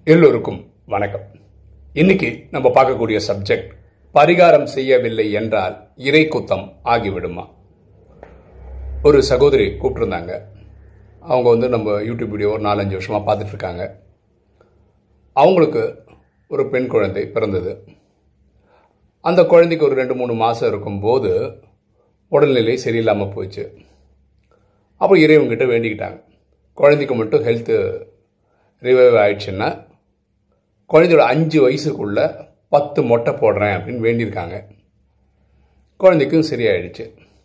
எல்லோருக்கும் வணக்கம் இன்னைக்கு நம்ம பார்க்கக்கூடிய சப்ஜெக்ட் பரிகாரம் செய்யவில்லை என்றால் இறை குத்தம் ஆகிவிடுமா ஒரு சகோதரி கூப்பிட்டுருந்தாங்க அவங்க வந்து நம்ம யூடியூப் வீடியோ ஒரு நாலஞ்சு வருஷமாக பார்த்துட்டு இருக்காங்க அவங்களுக்கு ஒரு பெண் குழந்தை பிறந்தது அந்த குழந்தைக்கு ஒரு ரெண்டு மூணு மாதம் இருக்கும்போது உடல்நிலை சரியில்லாமல் போச்சு அப்போ இறைவன்கிட்ட வேண்டிக்கிட்டாங்க குழந்தைக்கு மட்டும் ஹெல்த்து ரிவைவ் ஆயிடுச்சுன்னா குழந்தையோட அஞ்சு வயசுக்குள்ள பத்து மொட்டை போடுறேன் அப்படின்னு வேண்டியிருக்காங்க குழந்தைக்கும் சரியாயிடுச்சு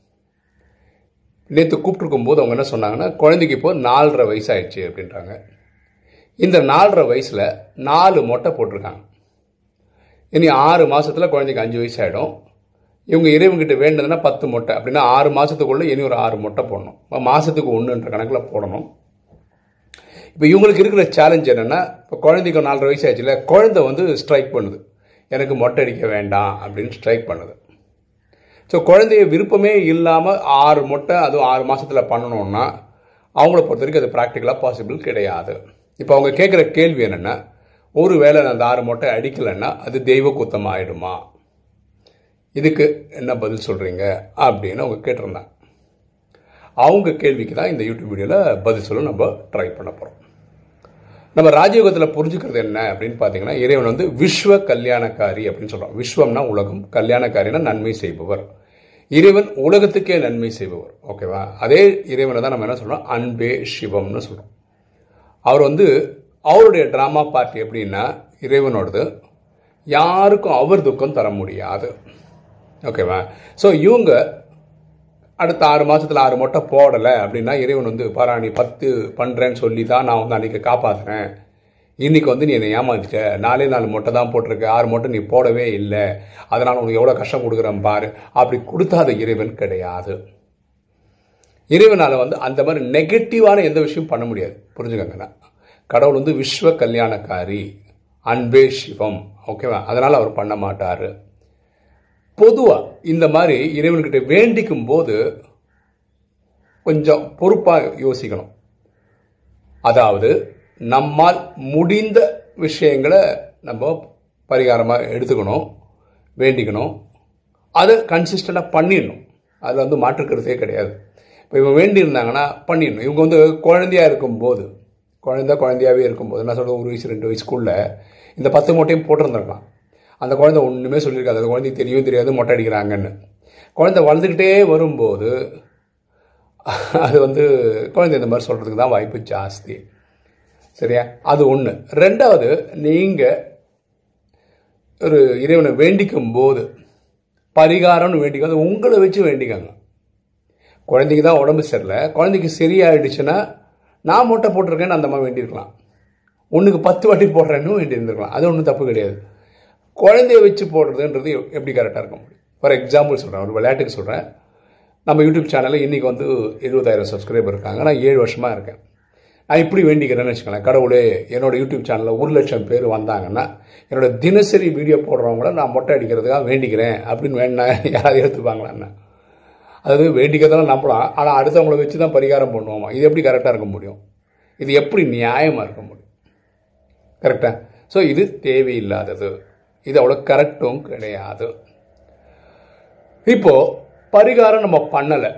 நேற்று கூப்பிட்டுருக்கும் போது அவங்க என்ன சொன்னாங்கன்னா குழந்தைக்கு இப்போ நாலரை வயசாயிடுச்சு அப்படின்றாங்க இந்த நாலரை வயசில் நாலு மொட்டை போட்டிருக்காங்க இனி ஆறு மாதத்தில் குழந்தைக்கு அஞ்சு வயசு ஆகிடும் இவங்க இறைவன்கிட்ட வேண்டதுன்னா பத்து மொட்டை அப்படின்னா ஆறு மாதத்துக்குள்ளே இனி ஒரு ஆறு மொட்டை போடணும் மாதத்துக்கு ஒன்றுன்ற கணக்கில் போடணும் இப்போ இவங்களுக்கு இருக்கிற சேலஞ்ச் என்னென்னா இப்போ குழந்தைக்கு நாலரை வயசு ஆச்சுல குழந்தை வந்து ஸ்ட்ரைக் பண்ணுது எனக்கு மொட்டை அடிக்க வேண்டாம் அப்படின்னு ஸ்ட்ரைக் பண்ணுது ஸோ குழந்தைய விருப்பமே இல்லாமல் ஆறு மொட்டை அதுவும் ஆறு மாதத்தில் பண்ணணும்னா அவங்கள பொறுத்த வரைக்கும் அது ப்ராக்டிக்கலாக பாசிபிள் கிடையாது இப்போ அவங்க கேட்குற கேள்வி என்னென்னா ஒரு வேளை அந்த ஆறு மொட்டை அடிக்கலைன்னா அது தெய்வ குத்தம் ஆகிடுமா இதுக்கு என்ன பதில் சொல்கிறீங்க அப்படின்னு அவங்க கேட்டிருந்தாங்க அவங்க கேள்விக்கு தான் இந்த யூடியூப் வீடியோவில் பதில் சொல்ல நம்ம ட்ரை பண்ண போகிறோம் நம்ம ராஜயோகத்தில் புரிஞ்சுக்கிறது என்ன அப்படின்னு பார்த்தீங்கன்னா இறைவன் வந்து விஸ்வ கல்யாணக்காரி அப்படின்னு சொல்கிறோம் விஸ்வம்னா உலகம் கல்யாணக்காரினா நன்மை செய்பவர் இறைவன் உலகத்துக்கே நன்மை செய்பவர் ஓகேவா அதே இறைவனை தான் நம்ம என்ன சொல்கிறோம் அன்பே சிவம்னு சொல்கிறோம் அவர் வந்து அவருடைய ட்ராமா பார்ட்டி எப்படின்னா இறைவனோடது யாருக்கும் அவர் துக்கம் தர முடியாது ஓகேவா ஸோ இவங்க அடுத்த ஆறு மாதத்தில் ஆறு மொட்டை போடலை அப்படின்னா இறைவன் வந்து பாரா நீ பத்து பண்ணுறேன்னு சொல்லி தான் நான் வந்து அன்றைக்கி காப்பாற்றுறேன் இன்றைக்கி வந்து நீ என்னை ஏமாத்திட்ட நாலே நாலு மொட்டை தான் போட்டிருக்க ஆறு மொட்டை நீ போடவே இல்லை அதனால் உனக்கு எவ்வளோ கஷ்டம் கொடுக்குறேன் பாரு அப்படி கொடுத்தாத இறைவன் கிடையாது இறைவனால் வந்து அந்த மாதிரி நெகட்டிவான எந்த விஷயம் பண்ண முடியாது புரிஞ்சுக்கங்கண்ணா கடவுள் வந்து விஸ்வ கல்யாணக்காரி அன்பே சிவம் ஓகேவா அதனால் அவர் பண்ண மாட்டார் பொதுவாக இந்த மாதிரி இறைவன்கிட்ட வேண்டிக்கும் போது கொஞ்சம் பொறுப்பாக யோசிக்கணும் அதாவது நம்மால் முடிந்த விஷயங்களை நம்ம பரிகாரமாக எடுத்துக்கணும் வேண்டிக்கணும் அதை கன்சிஸ்டண்டாக பண்ணிடணும் அதில் வந்து மாற்றுக்கிறதே கிடையாது இப்போ இவங்க வேண்டியிருந்தாங்கன்னா பண்ணிடணும் இவங்க வந்து குழந்தையாக இருக்கும்போது குழந்த குழந்தையாகவே இருக்கும்போது என்ன சொல்கிறது ஒரு வயசு ரெண்டு வயசுக்குள்ள இந்த பத்து மூட்டையும் போட்டிருந்துருக்கலாம் அந்த குழந்தை ஒன்றுமே சொல்லியிருக்காது அந்த குழந்தைக்கு தெரியும் தெரியாது மொட்டை அடிக்கிறாங்கன்னு குழந்தை வளர்ந்துக்கிட்டே வரும்போது அது வந்து குழந்தை இந்த மாதிரி சொல்கிறதுக்கு தான் வாய்ப்பு ஜாஸ்தி சரியா அது ஒன்று ரெண்டாவது நீங்கள் ஒரு இறைவனை வேண்டிக்கும் போது பரிகாரம்னு வேண்டிக்கும் அது உங்களை வச்சு வேண்டிக்கங்க குழந்தைக்கு தான் உடம்பு சரியில்லை குழந்தைக்கு சரியாயிடுச்சுன்னா நான் மொட்டை போட்டிருக்கேன்னு அந்த மாதிரி வேண்டியிருக்கலாம் ஒன்றுக்கு பத்து வாட்டி போடுறேன்னு வேண்டி இருந்திருக்கலாம் அது ஒன்றும் தப்பு கிடையாது குழந்தைய வச்சு போடுறதுன்றது எப்படி கரெக்டாக இருக்க முடியும் ஃபார் எக்ஸாம்பிள் சொல்கிறேன் ஒரு விளையாட்டுக்கு சொல்கிறேன் நம்ம யூடியூப் சேனலில் இன்றைக்கி வந்து இருபதாயிரம் சப்ஸ்கிரைபர் இருக்காங்க நான் ஏழு வருஷமாக இருக்கேன் நான் இப்படி வேண்டிக்கிறேன்னு வச்சுக்கோங்களேன் கடவுளே என்னோட யூடியூப் சேனலில் ஒரு லட்சம் பேர் வந்தாங்கன்னா என்னோட தினசரி வீடியோ போடுறவங்கள நான் மொட்டை அடிக்கிறதுக்காக வேண்டிக்கிறேன் அப்படின்னு வேணா யாராவது எடுத்துப்பாங்களான்னு அதாவது வேண்டிக்கிறதெல்லாம் நம்பலாம் ஆனால் அடுத்தவங்களை வச்சு தான் பரிகாரம் பண்ணுவோமா இது எப்படி கரெக்டாக இருக்க முடியும் இது எப்படி நியாயமாக இருக்க முடியும் கரெக்டாக ஸோ இது தேவையில்லாதது இது அவ்வளோ கரெக்டும் கிடையாது இப்போ பரிகாரம் நம்ம பண்ணலை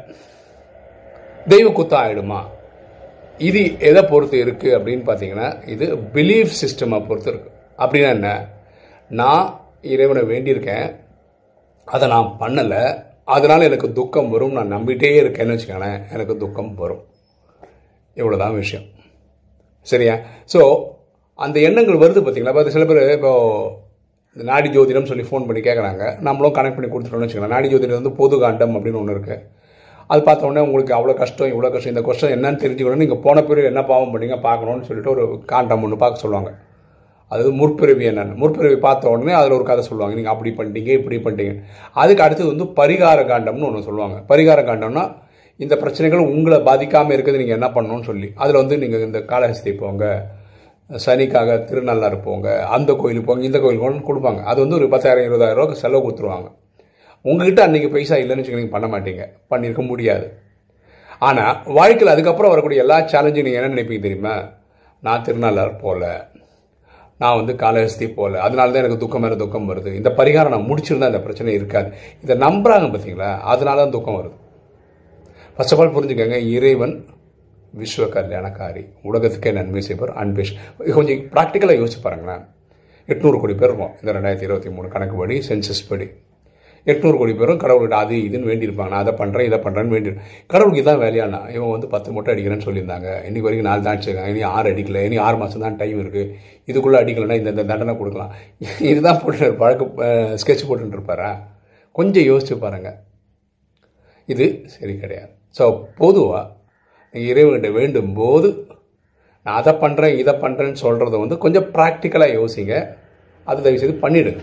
தெய்வ குத்தம் ஆயிடுமா இது எதை பொறுத்து இருக்குது அப்படின்னு பார்த்தீங்கன்னா இது பிலீஃப் சிஸ்டமை பொறுத்து இருக்கு அப்படின்னா என்ன நான் இறைவனை வேண்டியிருக்கேன் அதை நான் பண்ணலை அதனால் எனக்கு துக்கம் வரும் நான் நம்பிட்டே இருக்கேன்னு வச்சுக்கோங்களேன் எனக்கு துக்கம் வரும் இவ்வளோதான் விஷயம் சரியா ஸோ அந்த எண்ணங்கள் வருது பார்த்தீங்களா பார்த்து சில பேர் இப்போ இந்த நாடி ஜோதிடம் சொல்லி ஃபோன் பண்ணி கேட்குறாங்க நம்மளும் கனெக்ட் பண்ணி கொடுத்துட்டோம்னு வச்சுக்கலாம் நாடி ஜோதிடம் வந்து பொது காண்டம் அப்படின்னு ஒன்று இருக்குது அது பார்த்த உடனே உங்களுக்கு அவ்வளோ கஷ்டம் இவ்வளோ கஷ்டம் இந்த கஷ்டம் என்னன்னு தெரிஞ்சுக்கணும் நீங்கள் போன பிறகு என்ன பாவம் பண்ணீங்க பார்க்கணும்னு சொல்லிட்டு ஒரு காண்டம் ஒன்று பார்க்க சொல்லுவாங்க அதாவது முற்பிறவி என்னென்னு முற்பிறவி பார்த்த உடனே அதில் ஒரு கதை சொல்லுவாங்க நீங்கள் அப்படி பண்ணிட்டீங்க இப்படி பண்ணிட்டீங்க அதுக்கு அடுத்தது வந்து பரிகார காண்டம்னு ஒன்று சொல்லுவாங்க பரிகார காண்டம்னா இந்த பிரச்சனைகள் உங்களை பாதிக்காமல் இருக்கிறது நீங்கள் என்ன பண்ணணும்னு சொல்லி அதில் வந்து நீங்கள் இந்த காலஹஸ்தி போங்க சனிக்காக திருநள்ளாறு போங்க அந்த கோயிலுக்கு போங்க இந்த கோயிலுக்கு போகணும்னு கொடுப்பாங்க அது வந்து ஒரு பத்தாயிரம் இருபதாயிரம் ரூபாய்க்கு செலவு கொடுத்துருவாங்க உங்ககிட்ட அன்றைக்கி பைசா இல்லைன்னு வச்சுக்க நீங்கள் பண்ண மாட்டீங்க பண்ணியிருக்க முடியாது ஆனால் வாழ்க்கையில் அதுக்கப்புறம் வரக்கூடிய எல்லா சேலஞ்சும் நீங்கள் என்ன நினைப்பீங்க தெரியுமா நான் திருநள்ளாறு போகல நான் வந்து காலஹஸ்தி போகல அதனால தான் எனக்கு துக்கம் மேலே துக்கம் வருது இந்த பரிகாரம் நான் முடிச்சிருந்தா இந்த பிரச்சனை இருக்காது இதை நம்புறாங்க பார்த்தீங்களா அதனால தான் துக்கம் வருது ஃபர்ஸ்ட் ஆஃப் ஆல் புரிஞ்சுக்கோங்க இறைவன் விஸ்வ கல்யாணக்காரி உலகத்துக்கே நன்மை செய்வார் அன்பேஷ் கொஞ்சம் ப்ராக்டிக்கலாக யோசிச்சு பாருங்களேன் எட்நூறு கோடி பேர் இருக்கோம் இந்த ரெண்டாயிரத்தி இருபத்தி மூணு கணக்கு படி சென்சஸ் படி எட்நூறு கோடி பேரும் கடவுள்கிட்ட அது இதுன்னு வேண்டியிருப்பாங்க நான் அதை பண்ணுறேன் இதை பண்ணுறேன்னு வேண்டி கடவுளுக்கு இதான் வேலையானா இவன் வந்து பத்து மூட்டை அடிக்கிறேன்னு சொல்லியிருந்தாங்க இன்னைக்கு வரைக்கும் நாலு தான் அடிச்சிருக்காங்க இனி ஆறு அடிக்கல இனி ஆறு மாதம் தான் டைம் இருக்குது இதுக்குள்ளே அடிக்கலைன்னா இந்த இந்த தண்டனை கொடுக்கலாம் இதுதான் போட்டு வழக்கு ஸ்கெட்ச் போட்டுட்டு இருப்பாரா கொஞ்சம் யோசிச்சு பாருங்கள் இது சரி கிடையாது ஸோ பொதுவாக நீங்கள் இறைவன்கிட்ட வேண்டும் போது நான் அதை பண்ணுறேன் இதை பண்ணுறேன்னு சொல்கிறத வந்து கொஞ்சம் ப்ராக்டிக்கலாக யோசிங்க அது தயவு செய்து பண்ணிவிடுங்க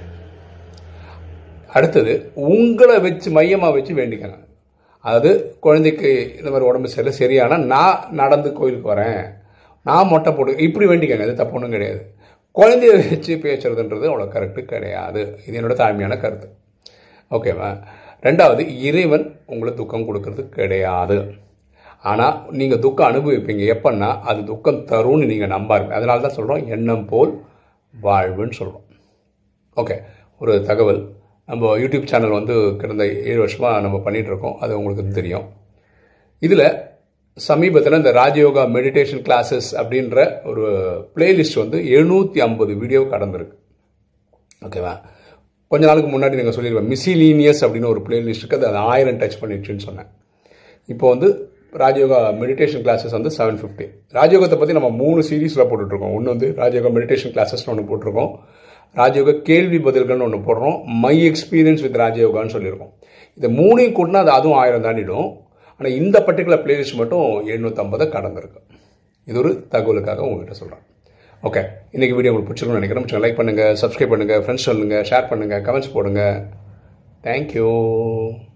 அடுத்தது உங்களை வச்சு மையமாக வச்சு வேண்டிக்கங்க அதாவது குழந்தைக்கு இந்த மாதிரி உடம்பு சரியில்லை சரியானா நான் நடந்து கோயிலுக்கு வரேன் நான் மொட்டை போட்டு இப்படி வேண்டிக்கங்க அது தப்பு ஒன்றும் கிடையாது குழந்தைய வச்சு பேசுறதுன்றது அவ்வளோ கரெக்டு கிடையாது இது என்னோட தாழ்மையான கருத்து ஓகேவா ரெண்டாவது இறைவன் உங்களுக்கு துக்கம் கொடுக்கறது கிடையாது ஆனால் நீங்கள் துக்கம் அனுபவிப்பீங்க எப்பன்னா அது துக்கம் தரும்னு நீங்கள் நம்பாருங்க அதனால தான் சொல்கிறோம் எண்ணம் போல் வாழ்வுன்னு சொல்கிறோம் ஓகே ஒரு தகவல் நம்ம யூடியூப் சேனல் வந்து கடந்த ஏழு வருஷமாக நம்ம பண்ணிகிட்டு இருக்கோம் அது உங்களுக்கு தெரியும் இதில் சமீபத்தில் இந்த ராஜயோகா மெடிடேஷன் கிளாஸஸ் அப்படின்ற ஒரு பிளேலிஸ்ட் வந்து எழுநூற்றி ஐம்பது வீடியோ கடந்திருக்கு ஓகேவா கொஞ்ச நாளுக்கு முன்னாடி நீங்கள் சொல்லிடுவேன் மிசிலீனியஸ் அப்படின்னு ஒரு பிளேலிஸ்ட் இருக்குது அது ஆயிரம் டச் பண்ணிடுச்சுன்னு சொன்னேன் இப்போ வந்து ராஜயோகா மெடிடேஷன் கிளாஸஸ் வந்து செவன் ஃபிஃப்டி ராஜயோகத்தை பற்றி நம்ம மூணு சீரீஸில் போட்டுட்ருக்கோம் ஒன்று வந்து ராஜயோகா மெடிடேஷன் கிளாஸஸ்னு ஒன்று போட்டிருக்கோம் ராஜயோகா கேள்வி பதில்கள்னு ஒன்று போடுறோம் மை எக்ஸ்பீரியன்ஸ் வித் ராஜயோகான்னு சொல்லியிருக்கோம் இந்த மூணையும் கூட்டினா அது அதுவும் ஆயிரம் தாண்டிடும் ஆனால் இந்த பர்டிகுலர் பிளேலிஸ்ட் மட்டும் எழுநூற்றம்பதை கடந்திருக்கு இது ஒரு தகவலுக்காக உங்ககிட்ட சொல்கிறேன் ஓகே இன்றைக்கி வீடியோ உங்களுக்கு பிடிச்சிருக்கும்னு நினைக்கிறேன் லைக் பண்ணுங்கள் சப்ஸ்கிரைப் பண்ணுங்கள் ஃப்ரெண்ட்ஸ் சொல்லுங்கள் ஷேர் பண்ணுங்கள் கமெண்ட்ஸ் போடுங்க தேங்க்யூ